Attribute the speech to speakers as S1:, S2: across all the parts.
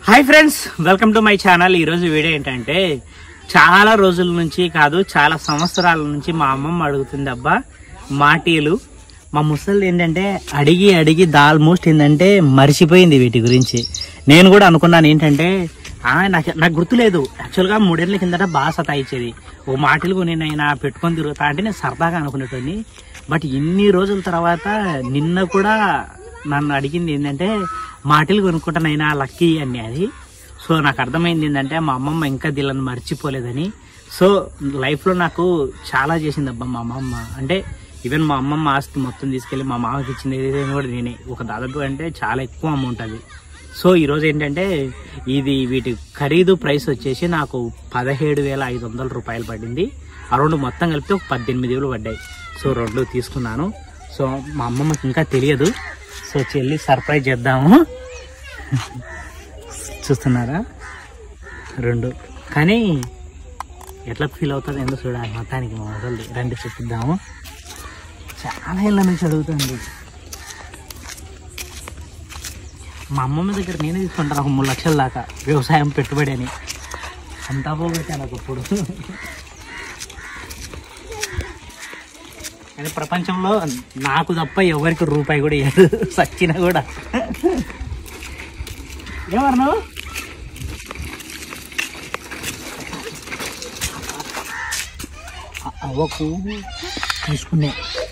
S1: Hi friends welcome to my channel ఈ రోజు video ఏంటంటే చాలా రోజుల నుంచి కాదు చాలా సంవత్సరాల నుంచి మా అమ్మమ్మ అడుగుతుంది అబ్బా మాటీలు మా ముసలి ఏంటంటే అడిగి అడిగి ఆల్మోస్ట్ ఏంటంటే మర్చిపోయింది వీటి గురించి నేను కూడా అనుకున్నాను ఏంటంటే ఆ, నాకు నాకు గుర్తులేదు యాక్చువల్గా మూడేళ్ల కిందట బాగా సతాయించేది ఓ మాటలు కొని నేను పెట్టుకొని తిరుగుతా అంటే నేను సరదాగా అనుకునేటోని బట్ ఇన్ని రోజుల తర్వాత నిన్న కూడా నన్ను అడిగింది ఏంటంటే మాటలు కొనుక్కుంటానైనా లక్కీ అని అది సో నాకు అర్థమైంది ఏంటంటే మా అమ్మమ్మ ఇంకా దీళ్ళని మర్చిపోలేదని సో లైఫ్లో నాకు చాలా చేసింది అబ్బా మా అమ్మమ్మ అంటే ఈవెన్ మా అమ్మమ్మ ఆస్తి మొత్తం తీసుకెళ్ళి మా మామకి ఇచ్చింది ఏదైనా కూడా నేనే ఒక దాదాపు అంటే చాలా ఎక్కువ అమౌంట్ అది సో ఈరోజు ఏంటంటే ఇది వీటి ఖరీదు ప్రైస్ వచ్చేసి నాకు పదిహేడు వేల ఐదు వందల రూపాయలు పడింది ఆ రెండు మొత్తం కలిపితే ఒక పద్దెనిమిది వేలు పడ్డాయి సో రెండు తీసుకున్నాను సో మా అమ్మమ్మకి ఇంకా తెలియదు సో చెల్లి సర్ప్రైజ్ చేద్దాము చూస్తున్నారా రెండు కానీ ఎట్లా ఫీల్ అవుతుంది ఎందుకు చూడాలి మొత్తానికి మా మొదలు రండి చూపిద్దాము చాలా ఏళ్ళ నుంచి అడుగుతుంది మా అమ్మమ్మ దగ్గర నేనే తీసుకుంటాను ఒక మూడు లక్షల దాకా వ్యవసాయం పెట్టుబడి అని అంతా పోగొట్టాను ఒకప్పుడు కానీ ప్రపంచంలో నాకు తప్ప ఎవరికి రూపాయి కూడా ఇవ్వదు సచ్చినా కూడా ఏమన్నా నువ్వు? అ- అవ్వకు తీసుకునే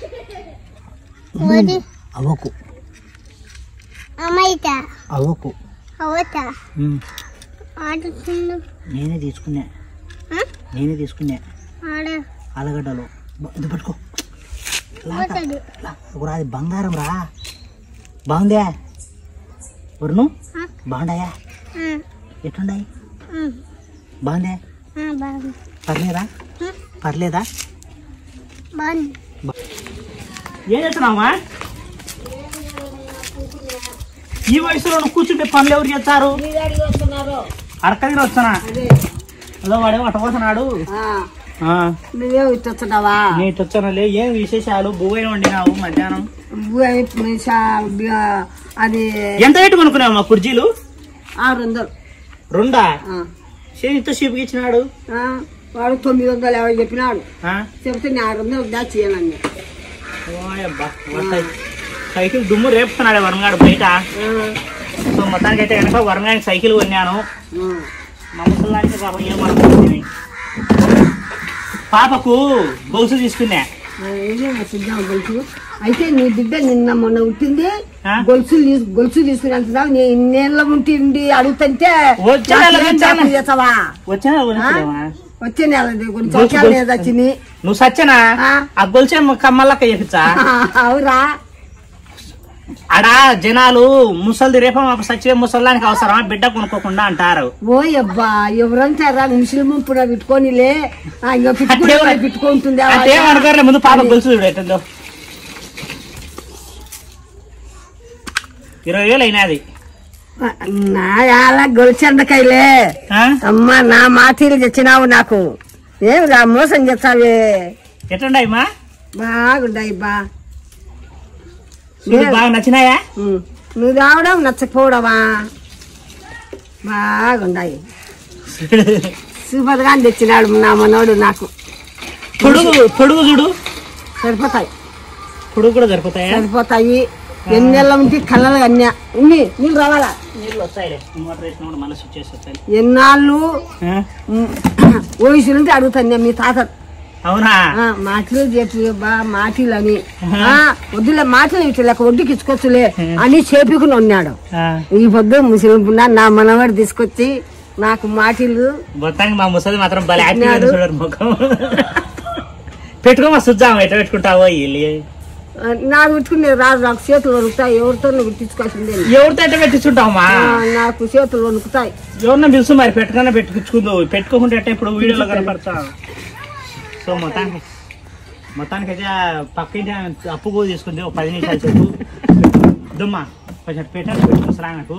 S2: ఓది
S1: అవ్వకు
S2: అమ్మాయిట
S1: అవ్వకు
S2: అవత
S1: ఉమ్,
S2: ఆడుతున్న
S1: నేనే తీసుకునే నేనే తీసుకునే
S2: ఆడ
S1: ఆలగడ్డలు బ- ఇది పట్టుకో లాక.
S2: పోతాడు
S1: లా, ఊరా, అది బంగారం రా బాగుందే వరుణు
S2: ఆ?
S1: బాగుండాయా
S2: ఆ,
S1: ఎట్లుండాయి
S2: ఆ,
S1: బాగుందే
S2: ఆ, బాగుంది
S1: పర్లేదా
S2: ఆ,
S1: పర్లేదా
S2: బాగుంది
S1: ఏం చేస్తున్నావా ఈ వయసులో నువ్వు కూర్చుంటే పనులు ఎవరు చేస్తారు అడకదిన వచ్చానా అదో వాడే అటపోతున్నాడు
S3: నువ్వే వచ్చున్నావా
S1: నేను ఇటు వచ్చానులే ఏం విశేషాలు భూవైన వండినావు మధ్యాహ్నం
S3: అది
S1: ఎంత రేటు కొనుక్కున్నావు మా కుర్జీలు
S3: ఆరు వందలు
S1: రెండా
S3: ఆ.
S1: ఇంత షీప్కి ఇచ్చినాడు
S3: ఆ, వాడు తొమ్మిది వందలు ఎవరు చెప్పినాడు
S1: ఆ?
S3: చెప్తే నేను ఆరు వందలు దాచేయాలని
S1: ఓయబ్బా, వస్తాయి. సైకిల్ దుమ్ము రేపుతున్నాడు వరంగాడు బయట సో మొత్తానికి అయితే కనుక వరంగానికి సైకిల్ కొన్నాను మా ముసలానికి పాపం ఏమనుకుంటుంది పాపకు గొలుసు తీసుకున్నా
S3: చూద్దాం గొలుసు అయితే నీ బిడ్డ నిన్న మొన్న పుట్టింది
S1: ఆ?
S3: గొలుసు తీసు- గొలుసు తీసుకుని నేను ఇన్నేళ్ళ ఉంటుంది అడుగుతుంటే
S1: వచ్చే నెల
S3: నాకేం
S1: తెచ్చాను.
S3: డబ్బులు చేస్తావా
S1: వచ్చినా కొనుక్కోలేమా?
S3: వచ్చే నెలది కొంచెం
S1: గొలుసు,
S3: సంవత్సరాలు
S1: గొలుసు.
S3: వచ్చింది
S1: నువ్వు సచ్చనా
S3: ఆ.
S1: ఆ గొలుసే కమ్మలక్క చెప్తా
S3: అవురా
S1: అడా జనాలు ముసలిది రేప సచ్చివే ముసలానికి అవసరమా బిడ్డ కొనుక్కోకుండా అంటారు
S3: ఓ అబ్బా ఎవరంటారా ముస్లిం ఇప్పుడు పెట్టుకోనిలే ఆ, ఇంకా పెట్టుకునే
S1: అంటే-
S3: వాళ్ళు పెట్టుకుంటుంది
S1: అంటే ఏమనుకోరలే ముందు పాప గొలుసు చూడు ఎట్టుందో ఇరవై వేలు అయినది
S3: నా యాల గొలిచెండకాయలే
S1: ఆ?
S3: అమ్మా నా మాటీలు తెచ్చినావు నాకు ఏమి రా మోసం చేస్తావే
S1: ఎట్లుండాయి మా
S3: బాగుండాయి బా
S1: చూడు బాగా నచ్చినాయా
S3: ఉమ్. నువ్వు రావడం నచ్చకపోవడమా బాగుండాయి సూపర్ గా తెచ్చినాడు నా మనోడు నాకు
S1: పొడుగు పొడుగు చూడు
S3: సరిపోతాయి
S1: పొడుగు కూడా సరిపోతాయా
S3: సరిపోతాయి ఎన్నెళ్ళ ఉంటే కళ్ళలు అన్నా ఉన్ని నీళ్ళు రావాలా
S1: నీళ్ళు వస్తాయిలే మోటార్ వేసినప్పుడు మళ్ళీ స్విచ్ చేసి వస్తాయి
S3: ఎన్నాళ్ళు
S1: ఆ?
S3: వయసు నుంచి అడుగుతాను మీ తాత
S1: అవునా
S3: ఆ, మాటలు చెప్పి బా మాటలు అని ఆ, వద్దులే మాటలు ఇట్లా లెక్క ఒడ్డుకి ఇచ్చుకోవచ్చులే అని చేపికుని ఉన్నాడు
S1: ఆ.
S3: ఈ పొద్దు ముస్లిం పున్నా నా మనవాడు తీసుకొచ్చి నాకు మాటలు
S1: మొత్తానికి మా ముసలి మాత్రం భలే యాక్టివ్ గా చూడరు ముఖం పెట్టుకోమా సుద్దాం ఎట్లా పెట్టుకుంటావో వీళ్ళు
S3: ఆ, నాకు పెట్టుకునే రాదు నాకు చేతులు వణుకుతాయి ఎవరితో గుర్తించుకోవాల్సిందే
S1: ఎవరితో ఎట్ట పెట్టించుంటావమ్మా
S3: ఆ, నాకు చేతులు వణుకుతాయి
S1: ఎవరన్నా పిలుసు మరి పెట్టుకున్నా పెట్టుకుందో పెట్టుకోకుండా ఎట్ట ఇప్పుడు వీడియోలో కనపడతా సో మొత్తానికి మొత్తానికి అయితే ఆ పక్క ఇంటి ఆమె అప్పు కూడా తీసుకుంది ఒక పది నిమిషాలు చెప్పు దుమ్మా కొంచెం పెట్టాను పెట్టు ముసలామెకు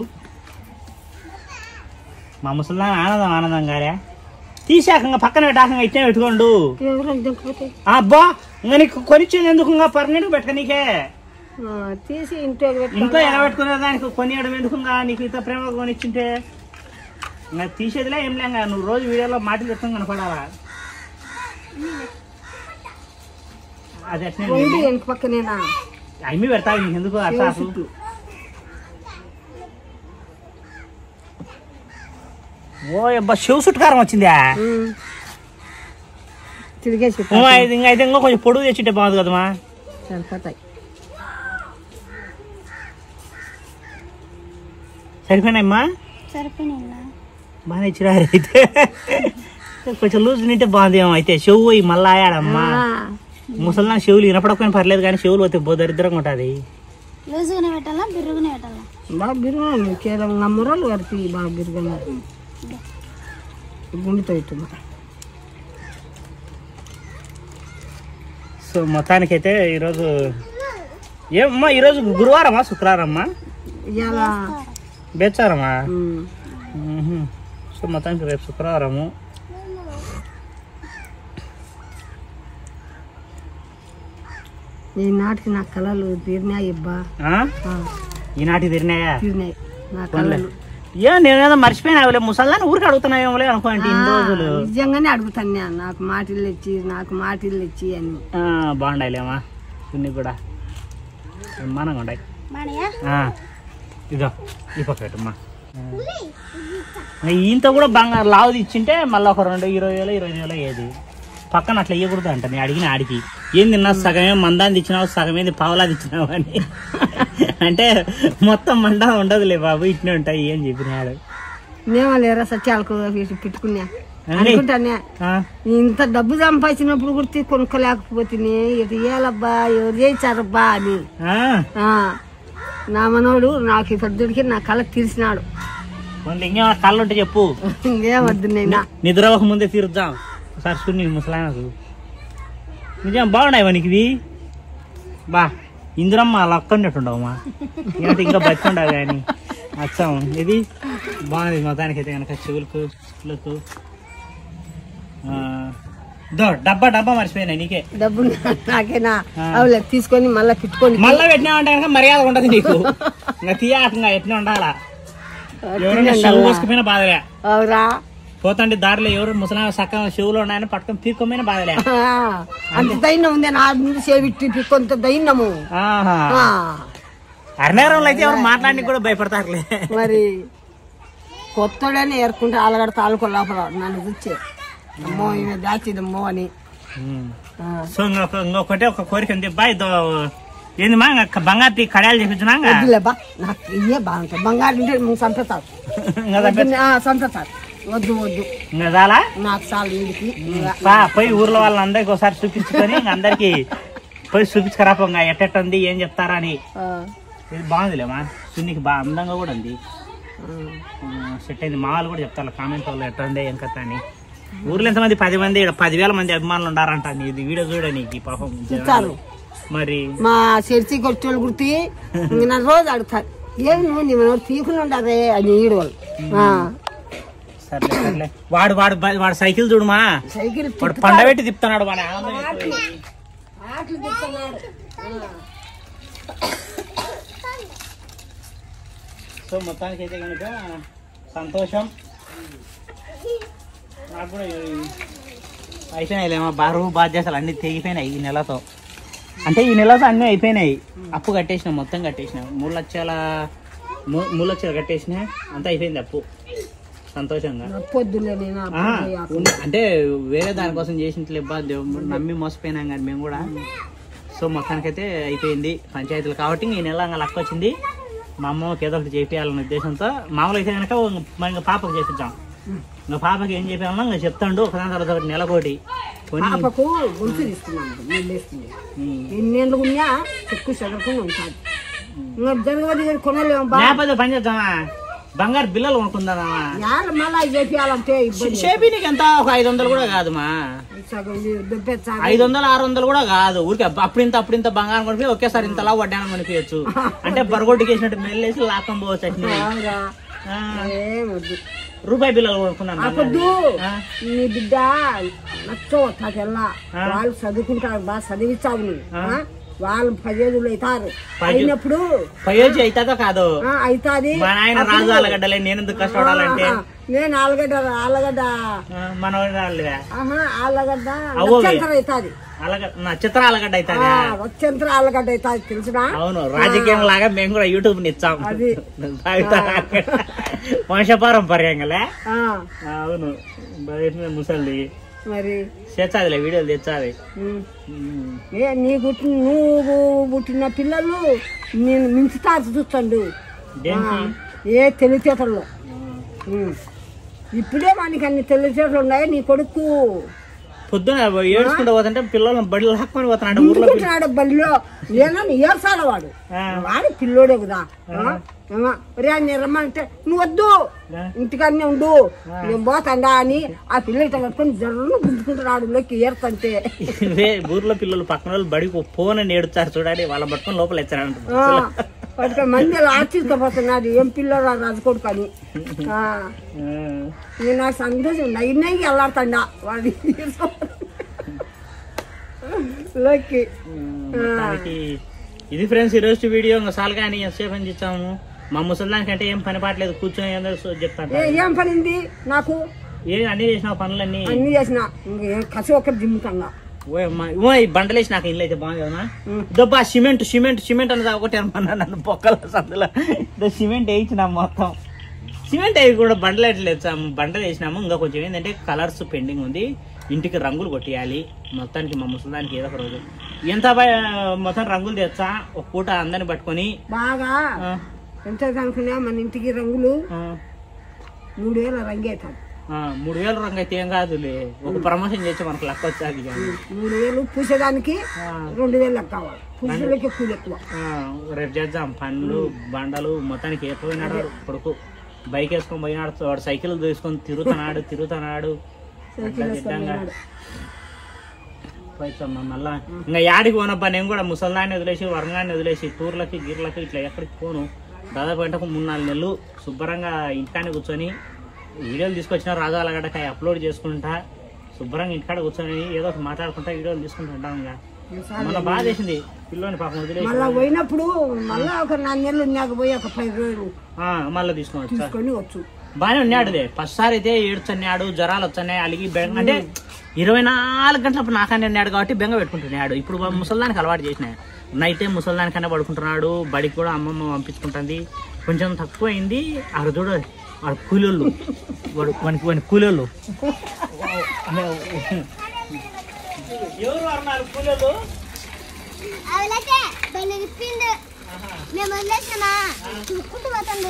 S1: మా ముసలా ఆనందం ఆనందం గారే తీసాకంగా పక్కన పెట్టాకంగా ఇట్టే పెట్టుకోండు
S3: ఎవరైనా దింపకపోతే
S1: ఆ, అబ్బా ఇంకా నీకు కొనిచ్చింది ఎందుకు ఇంకా పర్మనెంట్ పెట్టుక నీకే
S3: ఆ, తీసి ఇంట్లో పెట్టుకో.
S1: ఇంట్లో ఎలా పెట్టుకునే దానికి కొనియడం ఎందుకు ఇంకా నీకు ఇంత ప్రేమ కొనిచ్చింటే ఇంకా తీసేదిలే ఏం లేక నువ్వు రోజు వీడియోలో మాటలు చెప్తాం కనపడాలా అది అట్నే
S3: రెండు వెనక పక్కనేనా
S1: అమ్మి పెడతావు నీకు ఎందుకు అట్లా అసలు
S3: చుట్టూ.
S1: ఓ అబ్బా షూ సుట్ కారం వచ్చిందా
S3: ఉమ్. తిరిగేసి
S1: ఓ, ఇది ఇంకా అయితే ఇంకా కొంచెం పొడుగు తెచ్చింటే బాగుంది కదమ్మా
S3: సరిపోతాయి
S1: సరిపోయినాయమ్మా
S2: సరిపోయినా
S1: బాగా ఇచ్చినారు అయితే కొంచెం లూజ్ నింటే బాగుంది ఏమో అయితే చెవు ఈ మళ్ళా ఆయాడమ్మా
S3: ఆ,
S1: ముసల్దాన్ చెవులు వినపడకపోయినా పర్లేదు కానీ చెవులు పోతే బో దరిద్రంగా ఉంటుంది
S2: లూజుగానే పెట్టాలా బిర్రుగునే పెట్టాలా
S3: బాగా బిరుగు కేవలం నమ్మరాలు వరకు బాగా బిరుగు గుండెతో ఇట్టు
S1: సో మొత్తానికైతే ఈరోజు ఏమమ్మా ఈరోజు గురువారమా శుక్రవారమ్మా
S3: ఇవాళ
S1: బేచారమ్మా
S3: ఉమ్,
S1: మ్మ్హ. సో మొత్తానికి రేపు శుక్రవారము
S3: ఈ నాటికి నా కళలు తీరినాయి అబ్బా
S1: ఆ?
S3: ఆ,
S1: ఈనాటి తిరినాయా
S3: తీరినాయి నా
S1: పోన్లే.
S3: కళలు
S1: ఏ నేనేదో మర్చిపోయినావులే ముసల్దాన్ని ఊరికి అడుగుతున్నాయేమోలే అనుకోండి ఇన్ని రోజులు
S3: నిజంగానే అడుగుతాను నేను నాకు మాటిల్లు ఇచ్చి నాకు మాటిల్లు ఇచ్చి అని
S1: ఆ, బాగుండాయిలేమ్మా ఇన్ని కూడా బ్రహ్మాండంగా ఉండాయి
S2: మానయ్య
S1: ఆ, ఇదో ఈ పక్క పెట్టమ్మా ఈయంతో కూడా బంగారు లావుది ఇచ్చింటే మళ్ళీ ఒక రెండు ఇరవై వేలు ఇరవై వేలు ఏది పక్కన అట్లా ఇవ్వకూడదు అంట నేను అడిగిన ఆడికి ఏం తిన్నా సగమే మందాన్ని ఇచ్చినావు సగమేది పావులాది ఇచ్చినావు అని అంటే మొత్తం మండా ఉండదులే బాబు ఇట్నే ఉంటాయి ఏం చెప్పినాడు
S3: మేమో లేరా సత్యాలకు వీటి పెట్టుకున్నా
S1: అండి.
S3: అనుకుంటానే
S1: ఆ,
S3: ఇంత డబ్బు సంపాదించినప్పుడు కూడా తీ- కొనుక్కోలేకపోతే ఇటు ఇయ్యాలబ్బా ఎవరు చేయించారబ్బా అని
S1: ఆ,
S3: ఆ, నా మనోడు నాకు ఈ పెద్దడికి నా కళ తీర్చినాడు
S1: పోన్లే, ఇంకేమైనా కళ్ళు ఉంటే చెప్పు
S3: ఇంకేమద్దు నైనా
S1: నిద్రవక ముందే తీరుద్దాం ఒకసారి సున్ని ముసలాయనకు నిజం బాగున్నాయి మనకి ఇవి బా ఇందిరమ్మ అలా అక్కడినట్టుండవమ్మా ఏంటంటే ఇంకా బతికుండవు కానీ వచ్చాము ఇది బాగుంది మొత్తానికి అయితే కనుక చెవులకు చెవులకు ఆ, దో డబ్బా డబ్బా మర్చిపోయినా నీకే
S3: డబ్బు నాకేనా అవులే తీసుకొని మళ్ళీ పెట్టుకొని
S1: మళ్ళా పెట్టినామంటే కనుక మర్యాద ఉండదు నీకు ఇంకా తీయాటంగా ఎట్లా ఉండాలా ఎవరైనా షూ వేసుకుపోయినా బాధలే
S3: అవురా
S1: పోతండి దారిలో ఎవరు ముసలాం సక్కగా షూలో ఉన్నాయని పట్టుకొని పీక్కోమైనా బాధలే
S3: ఆ, అంత దైన్యం ఉంది నా ముందు చేవిట్టి కొంత దైన్యము
S1: ఆహా.
S3: ఆ,
S1: అరణ్యగరంలో అయితే ఎవరు మాట్లాడి కూడా భయపడతారులే
S3: మరి కొత్తడని ఏరుకుంటే అలగడ తాలూకు లోపల నన్ను చూచే అమ్మో ఈమె దాచిదమ్మో అని
S1: ఉమ్.
S3: ఆ,
S1: సో ఇంకొక ఇంకొకటి ఒక కోరిక ఉంది బా ఇదో ఏంది మా ఇంకా బంగారు తీ కడాయాలు చేపించినా ఇంకా
S3: వద్దులేబ్బా నాకు ఇవే బాగుంటాయి బంగారు ఉంటే నువ్వు చంపుతావు
S1: ఇంకా తప్ప-
S3: చంపుతారు వద్దు వద్దు
S1: ఇంకా చాలా
S3: నాకు చాలు వీడికి
S1: పా పోయి ఊర్లో వాళ్ళందరికి ఒకసారి చూపించుకొని ఇంక అందరికి పోయి చూపించుకరా పో, ఇంకా ఎట్టెట్ట ఉంది ఏం చెప్తారా అని
S3: ఆ,
S1: ఇది బాగుందిలేమా సున్నికి బాగా అందంగా కూడా ఉంది
S3: ఆ.
S1: సెట్ అయింది మా వాళ్ళు కూడా చెప్తారు కామెంట్ వాళ్ళు ఎట్ట ఉండే ఏం కథ అని ఊర్లో ఎంతమంది పది మంది ఈడ పదివేల మంది అభిమానులు ఉండారంట ఇది వీడియో చూడడానికి పాపం
S3: చూస్తారు
S1: మరి
S3: మా చర్చి కొట్టోళ్ళు గుర్తి ఇంక నా రోజు అడుగుతారు ఏమి నువ్వు నీ మనోడు తీకుని ఉండదే అని ఈడు వాళ్ళు ఆ,
S1: సర్లే సర్లే వాడు వాడు బ- వాడు సైకిల్ చూడుమా
S3: సైకిల్
S1: వాడు పండబెట్టి తిప్పుతున్నాడు మన ఆనందం ఎక్కువ.
S3: ఆటలు తిప్పుతున్నారు.
S1: సో మొత్తానికి అయితే కనుక సంతోషం నాకు కూడా ఈ- అయిపోయినాయిలేమో బరువు బాధ్యతలు అన్ని తెగిపోయినాయి ఈ నెలతో అంటే ఈ నెలతో అన్నీ అయిపోయినాయి అప్పు కట్టేసిన మొత్తం కట్టేసిన మూడు లక్షల మూ- మూడు లక్షలు కట్టేసిన అంతా అయిపోయింది అప్పు సంతోషంగా
S3: పొద్దున్నే నేను ఆ
S1: ఆ,
S3: పని చేయాలి.
S1: ఉన్న- అంటే వేరే దానికోసం చేసినట్లు ఇబ్బా దేవుడు నమ్మి మోసపోయినాం కానీ మేము కూడా సో మొత్తానికైతే అయిపోయింది పంచాయతీలు కాబట్టి ఇంక ఈ నెల ఇంకా లక్క వచ్చింది మా అమ్మకి ఏదో ఒకటి చేపించాలనే ఉద్దేశంతో మామూలు అయితే కనుక మరి ఇంకా పాపకు చేపిద్దాం ఇంకా పాపకి ఏం చెప్పామో ఇంకా చెప్తాండు ఒకదాని తర్వాత ఒకటి నెలకోటి కొని
S3: పాపకు గొలుసు తీసుకున్నాను నీళ్ళు వేసుకుని
S1: ఉమ్.
S3: ఎన్నేళ్ళు ఉన్నా ఎక్కువ చదువుకుని ఉంటాను ఇంకా జరగదు కొనలేము బా
S1: లేకపోతే పని చేద్దామా బంగారు బిల్లలు కొనుక్కుందామా
S3: యారు మళ్ళా చేపియాలంటే ఇబ్బంది
S1: షేపీ నీకు ఎంత ఒక ఐదు వందలు కూడా కాదుమా
S3: సగం దుబ్బెచ్చా
S1: ఐదు వందలు ఆరు వందలు కూడా కాదు ఊరికే అప్పుడింత అప్పుడింత బంగారం కొనిపి ఒకేసారి ఇంతలా వడ్డానం కొనిపించచ్చు అంటే బరగొడ్డుకి వేసినట్టు మెల్లేసి లాక్కం పోవచ్చు అట్నే. ఆ
S3: ఏమొద్దు
S1: రూపాయి బిల్లలు కొనుక్కున్నాను
S3: ఆపొద్దు
S1: ఆ.
S3: నీ బిడ్డ నచ్చో నాకెల్లా
S1: ఆ.
S3: వాళ్ళు చదువుకుంటారు బాగా చదివించావు నువ్వు ఆ? వాళ్ళు పదిహేదులు అవుతారు
S1: పది-
S3: అయినప్పుడు
S1: పయోజి అవుతుందో కాదు
S3: ఆ, అవుతాది
S1: మా నాయన రాజు ఆలగడ్డలే నేను ఎందుకు కష్టపడాలంటే
S3: ఆ, నేను ఆలుగడ్డ ఆలుగడ్డ
S1: ఆ, మన వాళ్ళే
S3: ఆహా ఆలుగడ్డ
S1: అవ్వవే.
S3: నక్షత్రం అవుతాది
S1: అలగ నక్షత్ర ఆలగడ్డ అవుతుందా
S3: వచ్చంత్ర ఆలుగడ్డ అవుతాది తెలిసినా
S1: అవును రాజకీయం లాగా మేము కూడా యూట్యూబ్ ఇచ్చాం
S3: అది.
S1: వంశపారంపర్యంగా
S3: ఆ,
S1: అవును బయట ముసలి
S3: మరి
S1: తెచ్చాదిలే వీడియోలు తెచ్చాది
S3: ఉమ్.
S1: ఉమ్.
S3: ఏ నీ పుట్టిన నువ్వు పుట్టిన పిల్లలు నేను మించుతారు చూస్తాడు
S1: దేనికి
S3: ఏ తెలివితేటల్లో ఉమ్. ఇప్పుడే మనకి అన్ని తెలివితేటలు ఉన్నాయి నీ కొడుకు
S1: పొద్దున ఏడ్చుకుంటూ పోతుంటే పిల్లలను బడి లాక్కొని పోతున్నాడు ఊర్లో పిల్ల-
S3: ఇంటికొచ్చినాడు బలిలో ఏనని ఏర్సాడు వాడు
S1: ఆ.
S3: వాడు పిల్లోడే కదా ఆ? ఏమో, రే నేను రమ్మంటే నువ్వు వద్దు
S1: ఆ.
S3: ఇంటికన్నే ఉండు నేను పోతాండా అని ఆ పిల్ల ఇట్లా పట్టుకొని జర్రను గుంజుకుంటున్నాడు లోకి ఏరుతంటే
S1: ఇవే ఊర్లో పిల్లలు పక్కన వాళ్ళు బడికి ఫోన్ అని ఏడుస్తారు చూడండి వాళ్ళ పట్టుకొని లోపల ఇచ్చారంట
S3: ఆ, పట్టుకొని మంది ఆర్చిపోతున్నాడు ఏం పిల్లరా రాజుకోడు కానీ ఆ, నేను నాకు సంతోషం నయ్యి నయ్యి వెళ్ళాడుతాండా వాడి లోకి
S1: మొత్తానికి ఇది ఫ్రెండ్స్ ఈ రోజు వీడియో ఇంకా సాల్ కానీ ఎంతసేపు అని ఇచ్చాము మా ముసలిదానికి అంటే ఏం పని పాటలేదు కూర్చొని ఏందో సో- చెప్తాను
S3: ఏ- ఏం పనింది నాకు
S1: ఏ అన్ని చేసిన పనులన్నీ
S3: అన్ని చేసిన ఇంకేం కసి ఒక్కటి జిమ్ముతాంగా
S1: ఓ అమ్మా, ఓ ఈ బండలేసి నాకు ఇల్లు అయితే బాగుంది దబ్బా సిమెంట్ సిమెంట్ సిమెంట్ అన్నది ఒకటి అనమన్నా నన్ను పొక్కల సందులో ఇదో సిమెంట్ వేయించిన మొత్తం సిమెంట్ అవి కూడా బండలు ఎట్లేదు బండలు వేసినాము ఇంకా కొంచెం ఏంటంటే కలర్స్ పెండింగ్ ఉంది ఇంటికి రంగులు కొట్టేయాలి మొత్తానికి మా ముసలిదానికి ఏదో ఒక రోజు ఎంత బా- మొత్తం రంగులు తెచ్చా ఒక పూట అందరిని పట్టుకొని
S3: బాగా
S1: ఆ,
S3: ఎంత అనుకున్నా మన ఇంటికి రంగులు
S1: ఆ,
S3: మూడు వేల రంగేతాడు
S1: ఆ, మూడు వేల రంగు అయితే ఏం కాదులే ఒక ప్రమోషన్ చేస్తే మనకు లెక్క వచ్చాది కానీ
S3: మూడు వేలు పూసేదానికి
S1: ఆ.
S3: రెండు వేలు లెక్క కావాలి పూసేలకి కూలి ఎక్కువ
S1: ఆ, రేపు చేద్దాం పండ్లు బండలు మొత్తానికి ఎక్కువ పోయినాడు వాడు కొడుకు బైక్ వేసుకొని పోయినాడు వాడు సైకిల్ తీసుకొని తిరుగుతున్నాడు తిరుగుతున్నాడు అట్లా దిడ్డంగా పోయిస్తామ్మా మళ్ళా ఇంకా యాడికి పోనబ్బా నేను కూడా ముసల్దాన్ని వదిలేసి వరంగాన్ని వదిలేసి టూర్లకి గిర్లకి ఇట్లా ఎక్కడికి పోను దాదాపు గంటకు మూడు నాలుగు నెలలు శుభ్రంగా ఇంటికానే కూర్చొని వీడియోలు తీసుకొచ్చిన రాజు అలగడ్డకాయ అప్లోడ్ చేసుకుంటా శుభ్రంగా ఇంటికాడ కూర్చొని ఏదో ఒకటి మాట్లాడుకుంటా వీడియోలు తీసుకుంటుంటాం ఇంకా మన బాధ వేసింది పిల్లోని పాపం వదిలేసి
S3: మళ్ళా పోయినప్పుడు మళ్ళా ఒక నాలుగు నెలలు ఉన్నాక పోయి ఒక పది రోజులు
S1: ఆ, మళ్ళీ తీసుకోవచ్చు
S3: తీసుకొని వచ్చు
S1: బాగానే ఉన్నాడులే ఫస్ట్ సారి అయితే ఏడ్చన్నాడు జ్వరాలు వచ్చాయి అలిగి బెంగ అంటే ఇరవై నాలుగు గంటలప్పుడు నాకనే ఉన్నాడు కాబట్టి బెంగ పెట్టుకుంటున్నాడు ఇప్పుడు వా- ముసల్దానికి అలవాటు చేసిన నైట్ టైం ముసల్దానికన్నా పడుకుంటున్నాడు బడికి కూడా అమ్మమ్మ పంపించుకుంటుంది కొంచెం తక్కువ అయింది ఆడ చూడ వాడు కూలోళ్ళు వాడు వానికి వాని కూలోళ్ళు ఎవరు అన్నారు కూలోళ్ళు
S2: అవునైతే బండి తిప్పిండు మేము వదిలేసామా చూసుకుంటూ పోతాడు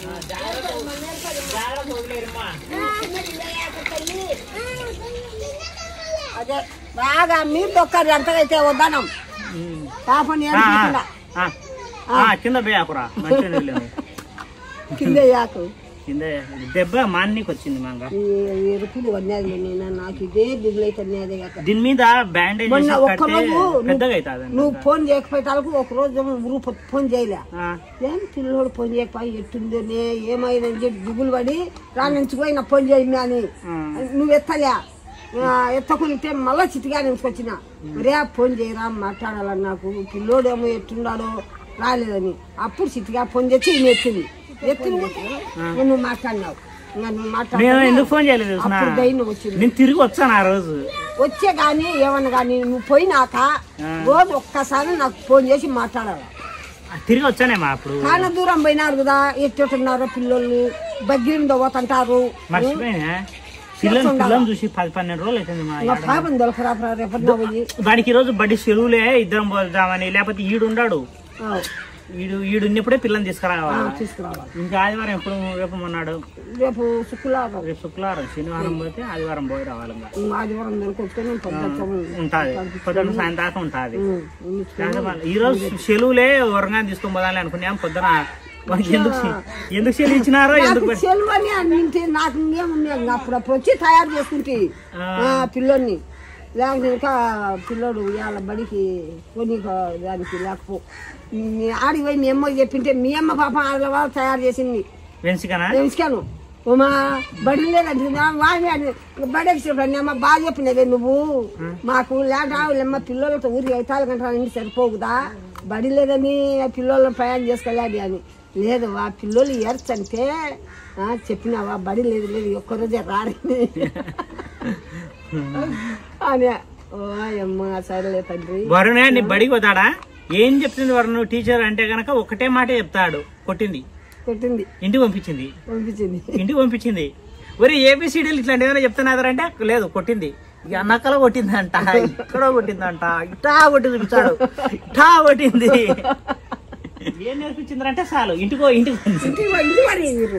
S3: అదే బాగా మీరు దొక్కరు ఎంతకైతే వద్దనం పాపం
S1: ఆ,
S3: ఏడుకుంటున్నా
S1: ఆ, ఆ, కింద పోయాకురా మంచిగా నీళ్ళు.
S3: కింద యాకు
S1: కింద దెబ్బ మాన్నికి వచ్చింది మాంగ
S3: ఈ ఎరుపులు వన్నది నేను నాకు ఇదే దిగులైతే అన్నది కాక
S1: దీని మీద బ్యాండేజ్
S3: మొన్న ఒక్క రోజు
S1: పెద్దగా అవుతుంది
S3: నువ్వు ఫోన్ చేయకపోయేటాలకు ఒక రోజు ఊరు ఫోన్ చేయలే ఏం పిల్లోడు ఫోన్ చేయకపోయి ఎట్టుందోనే ఏమైందని చెప్పి దిగులు పడి రానించుకుపోయి నా ఫోన్ చేయమే అని నువ్వు ఎత్తలే ఆ, ఎత్తకుంటే మళ్ళా చిటిగా నించుకొచ్చిన మరే ఫోన్ చేయరా మాట్లాడాలని నాకు పిల్లోడు ఏమో ఎట్టున్నాడో రాలేదని అప్పుడు చిటిగా ఫోన్ చేసి ఈయన ఎత్తింది ఎత్తింది నువ్వు మాట్లాడినావు ఇంకా నువ్వు
S1: నేను
S3: మాట్లాడినా
S1: ఎందుకు ఫోన్ చేయలేదు చూసినా?
S3: అప్పుడు ధైర్యం వచ్చింది
S1: నేను తిరిగి వచ్చాను ఆ రోజు
S3: వచ్చే కానీ ఏమన్నా కానీ నువ్వు పోయినాక రోజు ఒక్కసారి నాకు ఫోన్ చేసి మాట్లాడాలి
S1: ఆ, తిరిగి వచ్చానేమా అప్పుడు
S3: చాలా దూరం పోయినారు కదా ఎట్టున్నారో పిల్లలు బగ్గిరిందో పోతుంటారు
S1: మర్చిపోయినా పిల్లలు పిల్లలు చూసి పది పన్నెండు రోజులు అవుతుంది మా
S3: ఇంకా పాపం దొరకరా రేపటిలో పోయి
S1: వాడికి ఈ రోజు బడి సెలవులే ఇద్దరం పోదామని లేకపోతే ఈడు ఉన్నాడు
S3: ఆ,
S1: ఈడు ఈడు ఉన్నప్పుడే పిల్లని తీసుకురావాలి
S3: తీసుకురావాలి
S1: ఇంకా ఆదివారం ఎప్పుడు రేపు మొన్నాడు
S3: రేపు శుక్రవారం
S1: రేపు శుక్రవారం శనివారం పోతే ఆదివారం పోయి రావాలి ఇంకా
S3: ఇంకా ఆదివారం దొరికొచ్చుకొని పొద్దుచ్చాము
S1: ఉంటుంది పొద్దున్న సాయంత్రం దాకా ఉంటుంది ఈ రోజు సెలవులే వరంగా తీసుకొని పోదాలి అనుకున్నాం పొద్దున వానికి ఎందుకు సె- ఎందుకు సెలవు ఇచ్చినారో ఎందుకు పెట్-
S3: సెలవు అని అన్నింటి నాకు ఇంకేమున్నాయి ఇంకా అప్పుడప్పుడు వచ్చి తయారు చేసుకుంటే
S1: ఆ.
S3: పిల్లోని లేకపోతే ఇంకా పిల్లోడు ఇవాళ బడికి కొని దానికి లేకపో మీ ఆడికి పోయి మీ అమ్మ చెప్పింటే మీ అమ్మ పాప ఆడల వాళ్ళు తయారు చేసింది
S1: వెన్సికనా
S3: నేను ఇసుకాను ఉమా బడి లేదంటే వాడిని అని బడి అమ్మ బాగా చెప్పినవే నువ్వు మాకు లేటావులమ్మ పిల్లలతో ఊరికి ఐతాలు గంటల సరిపోగుదా బడి లేదని ఆ పిల్లలను ప్రయాణం చేసుకెళ్ళాలి అని లేదు ఆ పిల్లలు ఏర్చంటే ఆ, చెప్పినావా బడి లేదు లేదు ఒక్కరోజే రారని అని ఓ అమ్మ సరేలే తండ్రి
S1: వరుణే నీ బడికి పోతాడా ఏం చెప్తుంది వరుణ్ టీచర్ అంటే గనక ఒకటే మాట చెప్తాడు కొట్టింది
S3: కొట్టింది
S1: ఇంటికి పంపించింది
S3: పంపించింది
S1: ఇంటికి పంపించింది ఒరే ఏబిసిడీలు ఇట్లాంటి ఏమైనా చెప్తున్నారంటే లేదు కొట్టింది ఇక నక్కలో కొట్టిందంట ఇక్కడ కొట్టిందంట ఇటా కొట్టి చూపించాడు ఇటా కొట్టింది ఏం నేర్పించిందంటే చాలు ఇంటికో ఇంటికి పంపించింది.
S3: ఇంటికి పో- ఇంటికి మరి మీరు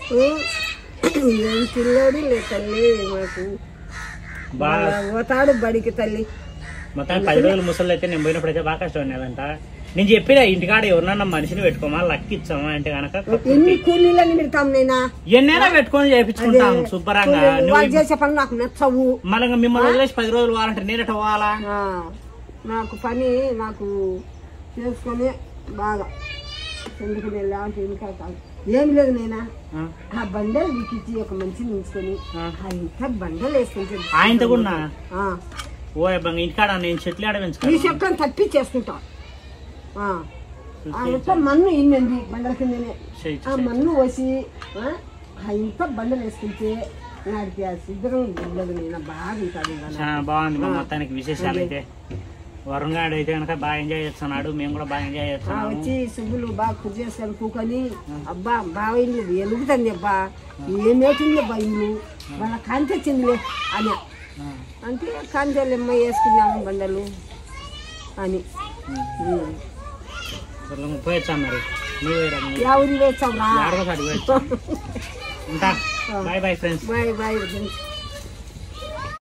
S3: ఏం పిల్లోడు లే తల్లి మాకు
S1: బాగా
S3: పోతాడు బడికి తల్లి
S1: మొత్తం పది రోజులు ముసలు అయితే నేను పోయినప్పుడు అయితే బాగా కష్టం ఉండేదంట నేను చెప్పిన ఇంటికాడ ఎవరినన్నా మనిషిని పెట్టుకోమా లక్కి ఇచ్చామా అంటే గనక
S3: ఎన్ని కూలీలని పెడతాం నైనా
S1: ఎన్నైనా పెట్టుకొని చేయించుకుంటాం శుభ్రంగా నువ్వు
S3: వాళ్ళు చేసే పని నాకు నచ్చవు
S1: మళ్ళీ ఇంకా మిమ్మల్ని వదిలేసి పది రోజులు కావాలంటే నేనట పోవాలా
S3: ఆ, నాకు పని నాకు చేసుకొని బాగా ఎందుకు నేను లాంటి ఇంకా కాదు ఏం లేదు నేనా
S1: ఆ,
S3: ఆ బండలు వీకిచ్చి ఒక మంచిని ఉంచుకొని
S1: ఆ.
S3: అంతా బండలు వేసుకుంటుంది
S1: ఆయనతో కూడా
S3: ఆ.
S1: ఓ అబ్బంగా ఇంటికాడ నేను చెట్లు ఆడ
S3: ఈ
S1: పెంచుకోవాలి
S3: చెట్లను తప్పి చేసుకుంటాం ఆ. ఆ మొత్తం మన్ను ఇన్నండి బండల కిందనే ఆ మన్ను పోసి ఆ, ఆ ఇంత బండలు వేసుకుంటే నాడికి ఆ శుభ్రం ఉండదు నేను బాగా ఉంటుంది ఇవాళ.
S1: చాలా బాగుంది మా మొత్తానికి విశేషాలు అయితే వరుణ్ గారు అయితే కనుక బాగా ఎంజాయ్ చేస్తున్నాడు మేము కూడా బాగా ఎంజాయ్
S3: ఆ,
S1: చేస్తున్నాము
S3: వచ్చి సుబ్బులు బాగా కుర్చీ చేసుకొని కూకొని అబ్బా బాగా ఇల్లు ఎలుగుతుంది అబ్బా ఏమేటుంది అబ్బా ఇల్లు వాళ్ళ కాంతి వచ్చిందిలే అని
S1: ఆ,
S3: అంటే కాంతలు ఎమ్మ వేసుకున్నాము బండలు అని ఉం.
S1: సరే, పోయొచ్చాం మరి నువ్వు పోయిరా, నువ్వు.
S3: యా ఊరి వేస్తాం రా
S1: ఆడగా కాదు పోయొచ్చాం ఉంటా bye bye friends
S3: bye bye